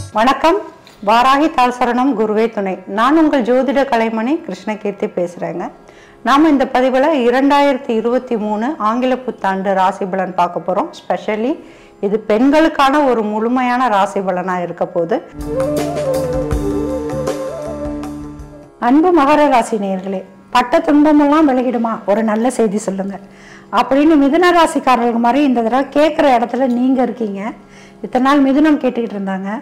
வணக்கம் வாராகி தாள் சரணம் குருவே துணை நான் உங்கள் ஜோதிட கலைமணி கிருஷ்ணகீர்த்தி பேசுகிறேங்க நாம் இந்த பதிவில் இரண்டாயிரத்தி இருபத்தி மூணு ஆங்கில புத்தாண்டு ராசி பலன் பார்க்க போகிறோம் ஸ்பெஷலி இது பெண்களுக்கான ஒரு முழுமையான ராசி பலனாக இருக்க போகுது அன்பு மகர ராசி நேயர்களே பட்ட துன்பமெல்லாம் விலகிடுமா ஒரு நல்ல செய்தி சொல்லுங்க அப்படின்னு மிதுன ராசிக்காரர்கள் மாதிரி இந்த தடவை கேட்குற இடத்துல நீங்கள் இருக்கீங்க இத்தனை நாள் மிதுனம் கேட்டுக்கிட்டு இருந்தாங்க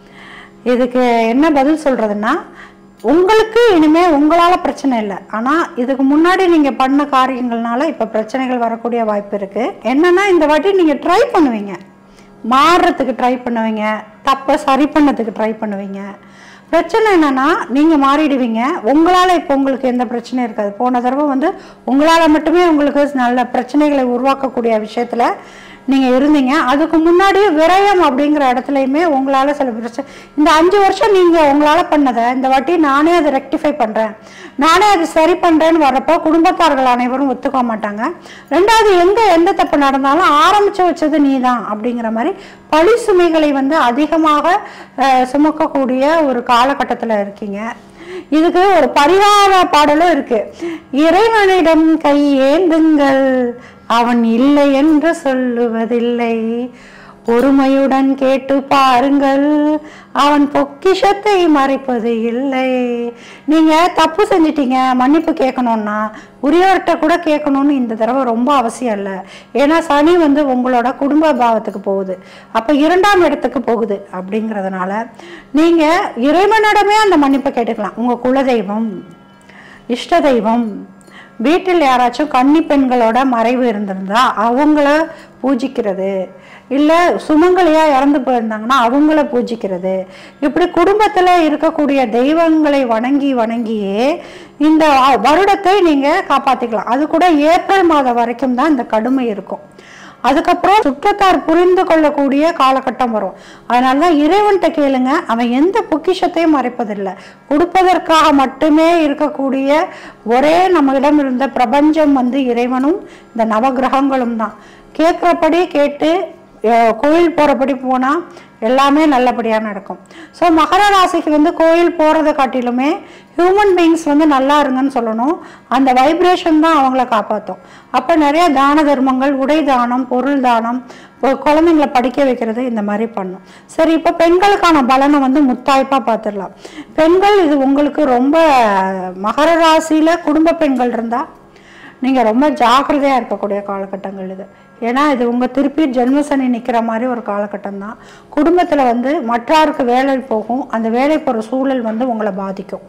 இதுக்கு என்ன பதில் சொல்றதுன்னா உங்களுக்கு இனிமே உங்களால பிரச்சனை இல்லை ஆனா இதுக்கு முன்னாடி நீங்க பண்ண காரியங்கள்னால இப்ப பிரச்சனைகள் வரக்கூடிய வாய்ப்பு இருக்கு என்னன்னா இந்த வாட்டி நீங்க ட்ரை பண்ணுவீங்க மாறுறதுக்கு ட்ரை பண்ணுவீங்க தப்பை சரி பண்ணதுக்கு ட்ரை பண்ணுவீங்க பிரச்சனை என்னன்னா நீங்க மாறிடுவீங்க உங்களால இப்போ உங்களுக்கு எந்த பிரச்சனையும் இருக்காது போன தடவை வந்து உங்களால மட்டுமே உங்களுக்கு நல்ல பிரச்சனைகளை உருவாக்கக்கூடிய விஷயத்துல நீங்க இருந்தீங்க அதுக்கு முன்னாடி விரயம் அப்படிங்கிற இடத்துலையுமே உங்களால சில பிரச்சனை இந்த அஞ்சு வருஷம் நீங்க உங்களால பண்ணதை இந்த வாட்டி நானே அதை ரெக்டிஃபை பண்றேன் நானே அதை சரி பண்றேன்னு வர்றப்போ குடும்பத்தார்கள் அனைவரும் ஒத்துக்க மாட்டாங்க ரெண்டாவது எங்க எந்த தப்பு நடந்தாலும் ஆரம்பிச்சு வச்சது நீ தான் அப்படிங்கிற மாதிரி பழி சுமைகளை வந்து அதிகமாக அஹ், சுமக்கக்கூடிய ஒரு காலகட்டத்தில் இருக்கீங்க இதுக்கு ஒரு பரிகார பாடலும் இருக்கு இறைவனிடம் கையேந்துங்கள் அவன் இல்லை என்று சொல்லுவதில்லை பொறுமையுடன் கேட்டு பாருங்கள் அவன் பொக்கிஷத்தை மறைப்பது இல்லை நீங்க தப்பு செஞ்சிட்டீங்க மன்னிப்பு கேட்கணும்னா உரியவர்கிட்ட கூட கேட்கணும்னு இந்த தடவை ரொம்ப அவசியம் இல்லை ஏன்னா சனி வந்து உங்களோட குடும்ப பாவத்துக்கு போகுது அப்ப இரண்டாம் இடத்துக்கு போகுது அப்படிங்கிறதுனால நீங்க இறைவனிடமே அந்த மன்னிப்பை கேட்டுக்கலாம் உங்க குலதெய்வம் இஷ்ட தெய்வம் வீட்டில் யாராச்சும் கன்னி பெண்களோட மறைவு இருந்திருந்தா அவங்கள பூஜிக்கிறது இல்லை சுமங்கலியா இறந்து போயிருந்தாங்கன்னா அவங்கள பூஜிக்கிறது இப்படி குடும்பத்தில் இருக்கக்கூடிய தெய்வங்களை வணங்கி வணங்கியே இந்த வருடத்தை நீங்கள் காப்பாற்றிக்கலாம் அது கூட ஏப்ரல் மாதம் வரைக்கும் தான் இந்த கடுமை இருக்கும் அதுக்கப்புறம் சுற்றத்தார் புரிந்து கொள்ளக்கூடிய காலகட்டம் வரும் அதனால தான் இறைவன்கிட்ட கேளுங்க அவன் எந்த பொக்கிஷத்தையும் மறைப்பதில்லை கொடுப்பதற்காக மட்டுமே இருக்கக்கூடிய ஒரே நம்மிடம் இருந்த பிரபஞ்சம் வந்து இறைவனும் இந்த நவகிரகங்களும் தான் கேட்குறபடி கேட்டு அஹ், கோயில் போகிறபடி போனால் எல்லாமே நல்லபடியாக நடக்கும் ஸோ மகர ராசிக்கு வந்து கோயில் போகிறத காட்டிலுமே ஹியூமன் பீயிங்ஸ் வந்து நல்லா இருங்கன்னு சொல்லணும் அந்த வைப்ரேஷன் தான் அவங்கள காப்பாற்றும் அப்போ நிறைய தான தர்மங்கள் உடை தானம் பொருள் தானம் இப்போ குழந்தைங்களை படிக்க வைக்கிறது இந்த மாதிரி பண்ணும் சரி இப்போ பெண்களுக்கான பலனை வந்து முத்தாய்ப்பாக பார்த்துடலாம் பெண்கள் இது உங்களுக்கு ரொம்ப மகர ராசியில் குடும்ப பெண்கள் இருந்தால் நீங்கள் ரொம்ப ஜாக்கிரதையாக இருக்கக்கூடிய காலகட்டங்கள் இது ஏன்னா இது உங்கள் திருப்பி ஜென்மசனி நிற்கிற மாதிரி ஒரு காலகட்டம் தான் குடும்பத்தில் வந்து மற்றாருக்கு வேலை போகும் அந்த வேலை போகிற சூழல் வந்து உங்களை பாதிக்கும்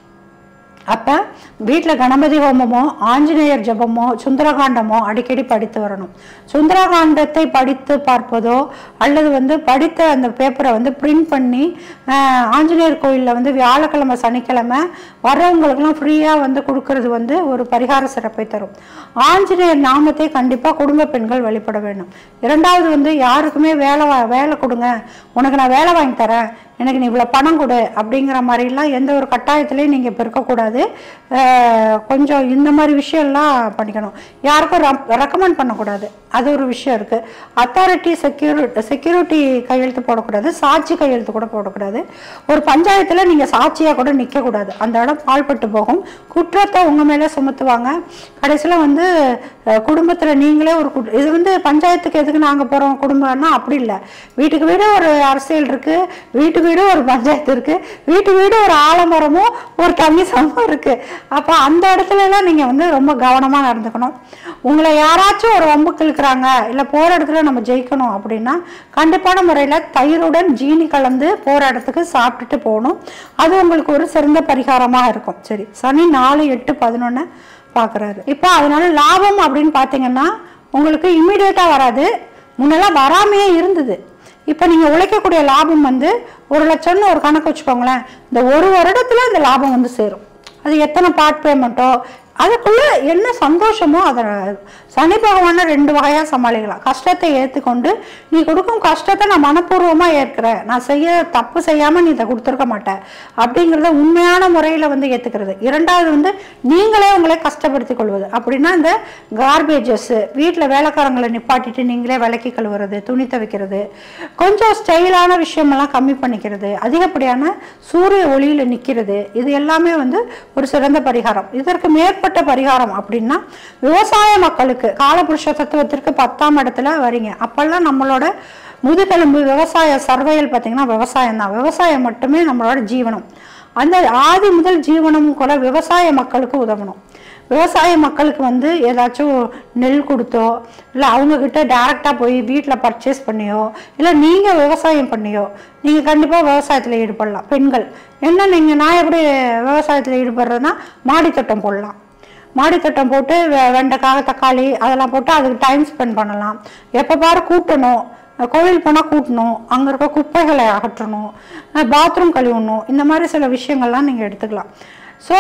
அப்போ வீட்டில் கணபதி ஹோமமோ ஆஞ்சநேயர் ஜபமோ சுந்தரகாண்டமோ அடிக்கடி படித்து வரணும் சுந்தரகாண்டத்தை படித்து பார்ப்பதோ அல்லது வந்து படித்த அந்த பேப்பரை வந்து பிரிண்ட் பண்ணி ஆஹ், ஆஞ்சநேயர் கோயிலில் வந்து வியாழக்கிழமை சனிக்கிழமை வர்றவங்களுக்கெல்லாம் ஃப்ரீயாக வந்து கொடுக்கறது வந்து ஒரு பரிகார சிறப்பை தரும் ஆஞ்சநேயர் நாமத்தை கண்டிப்பாக குடும்ப பெண்கள் வழிபட வேண்டும் இரண்டாவது வந்து யாருக்குமே வேலை வா- வேலை கொடுங்க உனக்கு நான் வேலை வாங்கி தரேன் எனக்கு நீ இவ்வளோ பணம் கொடு அப்படிங்கிற மாதிரிலாம் எந்த ஒரு கட்டாயத்துலேயும் நீங்கள் இப்போ இருக்கக்கூடாது அஹ் கொஞ்சம் இந்த மாதிரி விஷயம்லாம் பண்ணிக்கணும் யாருக்கும் ரெக்கமெண்ட் பண்ணக்கூடாது அது ஒரு விஷயம் இருக்குது அத்தாரிட்டி செக்யூரிட்டி செக்யூரிட்டி கையெழுத்து போடக்கூடாது சாட்சி கையெழுத்து கூட போடக்கூடாது ஒரு பஞ்சாயத்தில் நீங்கள் சாட்சியாக கூட நிற்கக்கூடாது அந்த இடம் பாழ்பட்டு போகும் குற்றத்தை உங்கள் மேலே சுமத்துவாங்க கடைசியில் வந்து குடும்பத்தில் நீங்களே ஒரு குட்- இது வந்து பஞ்சாயத்துக்கு எதுக்கு நாங்கள் போகிறோம் குடும்பம்னா அப்படி இல்லை வீட்டுக்கு வீடு ஒரு அரசியல் இருக்குது வீட்டு வீடு ஒரு பஞ்சாயத்து இருக்குது வீட்டு வீடு ஒரு ஆலமரமும் ஒரு தண்ணி சமம் இருக்குது அப்போ அந்த இடத்துல எல்லாம் நீங்கள் வந்து ரொம்ப கவனமாக நடந்துக்கணும் உங்களை யாராச்சும் ஒரு வம்புக்கு இழுக்கிறாங்க இல்லை போகிற இடத்துல நம்ம ஜெயிக்கணும் அப்படின்னா கண்டிப்பான முறையில் தயிருடன் ஜீனி கலந்து போகிற இடத்துக்கு சாப்பிட்டுட்டு போகணும் அது உங்களுக்கு ஒரு சிறந்த பரிகாரமாக இருக்கும் சரி சனி நாலு எட்டு பதினொன்று பார்க்குறாரு இப்போ அதனால லாபம் அப்படின்னு பார்த்தீங்கன்னா உங்களுக்கு இம்மிடியேட்டாக வராது முன்னெல்லாம் வராமையே இருந்தது இப்போ நீங்கள் உழைக்கக்கூடிய லாபம் வந்து ஒரு லட்சம்னு ஒரு கணக்கு வச்சுக்கோங்களேன் இந்த ஒரு வருடத்தில் இந்த லாபம் வந்து சேரும் அது எத்தனை பார்ட் பேமெண்ட்டோ அதுக்குள்ள என்ன சந்தோஷமோ அதை சனி பகவானை ரெண்டு வகையாக சமாளிக்கலாம் கஷ்டத்தை ஏற்றுக்கொண்டு நீ கொடுக்கும் கஷ்டத்தை நான் மனப்பூர்வமாக ஏற்கிறேன் நான் செய்ய தப்பு செய்யாமல் நீ இதை கொடுத்துருக்க மாட்டேன் அப்படிங்கிறத உண்மையான முறையில் வந்து ஏற்றுக்கிறது இரண்டாவது வந்து நீங்களே உங்களை கஷ்டப்படுத்திக் கொள்வது அப்படின்னா இந்த கார்பேஜஸ் வீட்டில் வேலைக்காரங்களை நிப்பாட்டிட்டு நீங்களே விளக்கி கழுவுறது துணி துவைக்கிறது கொஞ்சம் ஸ்டைலான விஷயமெல்லாம் கம்மி பண்ணிக்கிறது அதிகப்படியான சூரிய ஒளியில் நிற்கிறது இது எல்லாமே வந்து ஒரு சிறந்த பரிகாரம் இதற்கு மேற்பட்ட பரிகாரம் அப்படின்னா விவசாய மக்களுக்கு காலபுருஷ தத்துவத்திற்கு பத்தாம் இடத்துல வரீங்க அப்பெல்லாம் நம்மளோட முதுகெலும்பு விவசாய சர்வையல் பார்த்தீங்கன்னா விவசாயம் தான் விவசாயம் மட்டுமே நம்மளோட ஜீவனம் அந்த ஆதி முதல் ஜீவனம் கூட விவசாய மக்களுக்கு உதவணும் விவசாய மக்களுக்கு வந்து ஏதாச்சும் நெல் கொடுத்தோ இல்லை அவங்கக்கிட்ட டேரெக்டாக போய் வீட்டில் பர்ச்சேஸ் பண்ணியோ இல்லை நீங்கள் விவசாயம் பண்ணியோ நீங்கள் கண்டிப்பாக விவசாயத்தில் ஈடுபடலாம் பெண்கள் என்ன நீங்கள் நான் எப்படி விவசாயத்தில் ஈடுபடுறதுன்னா மாடித்தோட்டம் போடலாம் மாடித்தோட்டம் போட்டு வெ- வெண்டைக்காய் தக்காளி அதெல்லாம் போட்டு அதுக்கு டைம் ஸ்பெண்ட் பண்ணலாம் எப்போ பாரு கூட்டணும் கோவில் போனால் கூட்டணும் அங்கே இருக்க குப்பைகளை அகற்றணும் பாத்ரூம் கழுவணும் இந்த மாதிரி சில விஷயங்கள்லாம் நீங்கள் எடுத்துக்கலாம் ஸோ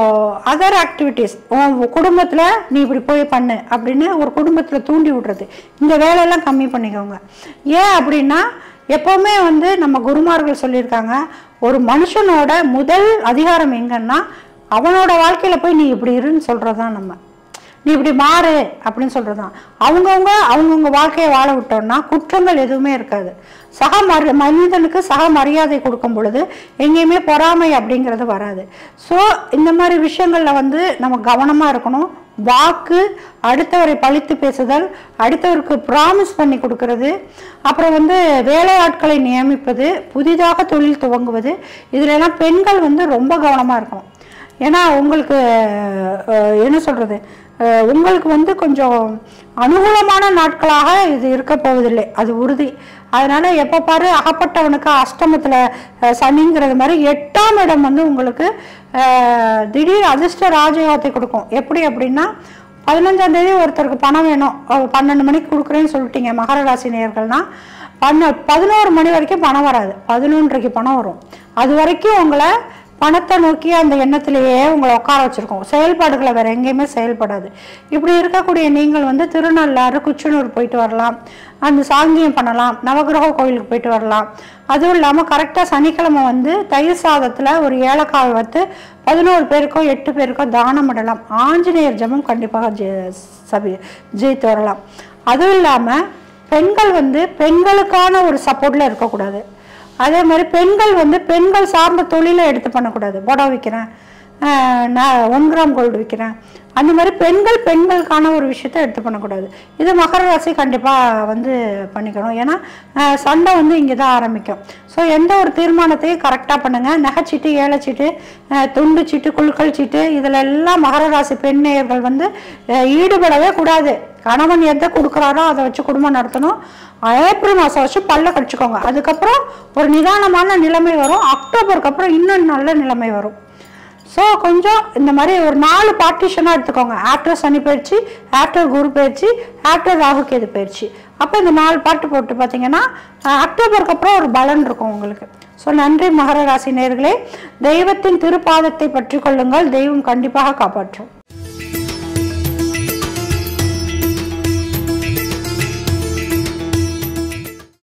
அதர் ஆக்டிவிட்டீஸ் உன் குடும்பத்தில் நீ இப்படி போய் பண்ணு அப்படின்னு ஒரு குடும்பத்தில் தூண்டி விடுறது இந்த வேலையெல்லாம் கம்மி பண்ணிக்கோங்க ஏன் அப்படின்னா எப்போவுமே வந்து நம்ம குருமார்கள் சொல்லியிருக்காங்க ஒரு மனுஷனோட முதல் அதிகாரம் எங்கன்னா அவனோட வாழ்க்கையில் போய் நீ இப்படி இருன்னு சொல்கிறது தான் நம்ம நீ இப்படி மாறு அப்படின்னு சொல்கிறது தான் அவங்கவுங்க அவங்கவுங்க வாழ்க்கையை வாழ விட்டோம்னா குற்றங்கள் எதுவுமே இருக்காது சக மரி மனிதனுக்கு சக மரியாதை கொடுக்கும் பொழுது எங்கேயுமே பொறாமை அப்படிங்கிறது வராது ஸோ இந்த மாதிரி விஷயங்களில் வந்து நம்ம கவனமாக இருக்கணும் வாக்கு அடுத்தவரை பழித்து பேசுதல் அடுத்தவருக்கு ப்ராமிஸ் பண்ணி கொடுக்கறது அப்புறம் வந்து வேலையாட்களை நியமிப்பது புதிதாக தொழில் துவங்குவது இதுல எல்லாம் பெண்கள் வந்து ரொம்ப கவனமாக இருக்கணும் ஏன்னா உங்களுக்கு அஹ், என்ன சொல்கிறது உங்களுக்கு வந்து கொஞ்சம் அனுகூலமான நாட்களாக இது இருக்க போவதில்லை அது உறுதி அதனால எப்போ பாரு அகப்பட்டவனுக்கு அஷ்டமத்தில் சனிங்கிறது மாதிரி எட்டாம் இடம் வந்து உங்களுக்கு அஹ், திடீர் அதிர்ஷ்ட ராஜயோகத்தை கொடுக்கும் எப்படி அப்படின்னா பதினஞ்சாம் தேதி ஒருத்தருக்கு பணம் வேணும் அவர் பன்னெண்டு மணிக்கு கொடுக்குறேன்னு சொல்லிட்டீங்க மகர ராசி நேயர்கள்னா பன்ன பதினோரு மணி வரைக்கும் பணம் வராது பதினொன்றைக்கு பணம் வரும் அது வரைக்கும் உங்களை பணத்தை நோக்கி அந்த எண்ணத்திலேயே உங்களை உட்கார வச்சிருக்கோம் செயல்பாடுகளை வேற எங்கேயுமே செயல்படாது இப்படி இருக்கக்கூடிய நீங்கள் வந்து திருநள்ளாறு குச்சனூர் போயிட்டு வரலாம் அந்த சாங்கியம் பண்ணலாம் நவகிரக கோயிலுக்கு போயிட்டு வரலாம் அதுவும் இல்லாமல் கரெக்டாக சனிக்கிழமை வந்து தயிர் சாதத்தில் ஒரு ஏலக்காய் வைத்து பதினோரு பேருக்கோ எட்டு பேருக்கோ தானம் இடலாம் ஆஞ்சநேயர் ஜெபம் கண்டிப்பாக ஜெ- சபி ஜெயித்து வரலாம் அதுவும் இல்லாமல் பெண்கள் வந்து பெண்களுக்கான ஒரு சப்போர்ட்டில் இருக்கக்கூடாது அதே மாதிரி பெண்கள் வந்து பெண்கள் சார்ந்த தொழிலை எடுத்து பண்ணக்கூடாது புடவை விற்கிறேன் ஆஹ் நான் ஒன் கிராம் கோல்டு விற்கிறேன் அந்த மாதிரி பெண்கள் பெண்களுக்கான ஒரு விஷயத்த எடுத்து பண்ணக்கூடாது இது மகர ராசி கண்டிப்பாக வந்து பண்ணிக்கணும் ஏன்னா ஆஹ் சண்டை வந்து இங்கே தான் ஆரம்பிக்கும் ஸோ எந்த ஒரு தீர்மானத்தையும் கரெக்டாக பண்ணுங்கள் நகைச்சீட்டு ஏலச்சீட்டு ஆஹ் துண்டு சீட்டு குழுக்கள் சீட்டு இதில் எல்லாம் மகர ராசி பெண் நேயர்கள் வந்து ஆஹ் ஈடுபடவே கூடாது கணவன் எதை கொடுக்குறாரோ அதை வச்சு குடும்பம் நடத்தணும் ஏப்ரல் மாதம் வச்சு பல்ல கடிச்சுக்கோங்க அதுக்கப்புறம் ஒரு நிதானமான நிலைமை வரும் அக்டோபருக்கு அப்புறம் இன்னும் நல்ல நிலைமை வரும் ஸோ கொஞ்சம் இந்த மாதிரி ஒரு நாலு பார்ட்டிஷனாக எடுத்துக்கோங்க ஆஃப்டர் சனி பயிற்சி ஆஃப்டர் குரு பயிற்சி ஆஃப்டர் ராகு கேது பயிற்சி அப்போ இந்த நாலு பாட்டு போட்டு பார்த்தீங்கன்னா அஹ், அக்டோபருக்கு அப்புறம் ஒரு பலன் இருக்கும் உங்களுக்கு ஸோ நன்றி மகர ராசி நேயர்களே தெய்வத்தின் திருப்பாதத்தை பற்றி கொள்ளுங்கள் தெய்வம் கண்டிப்பாக காப்பாற்றும்